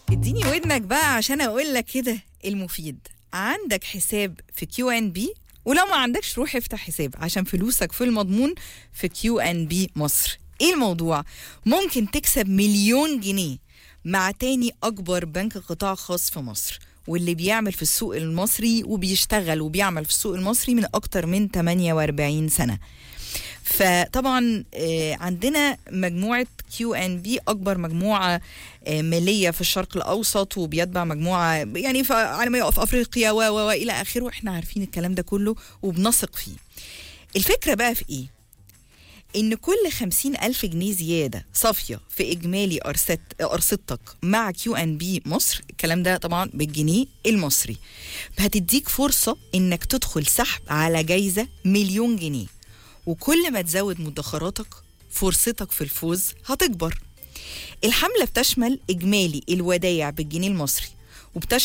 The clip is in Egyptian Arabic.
اديني ودنك بقى عشان اقول لك كده المفيد عندك حساب في كيو ان بي ولو ما عندكش روح افتح حساب عشان فلوسك في المضمون في كيو ان بي مصر ايه الموضوع ممكن تكسب مليون جنيه مع تاني اكبر بنك قطاع خاص في مصر واللي بيعمل في السوق المصري وبيشتغل وبيعمل في السوق المصري من اكتر من 48 سنه فطبعا آه، عندنا مجموعه كيو ان بي اكبر مجموعه آه، ماليه في الشرق الاوسط وبيتبع مجموعه يعني في عالميه في افريقيا و و والى اخره احنا عارفين الكلام ده كله وبنثق فيه الفكره بقى في ايه ان كل خمسين ألف جنيه زيادة صافية في إجمالي أرصت أرصدتك مع كيو أن بي مصر الكلام ده طبعا بالجنيه المصري هتديك فرصة إنك تدخل سحب على جايزة مليون جنيه وكل ما تزود مدخراتك فرصتك في الفوز هتكبر الحملة بتشمل إجمالي الودايع بالجنيه المصري وبتشمل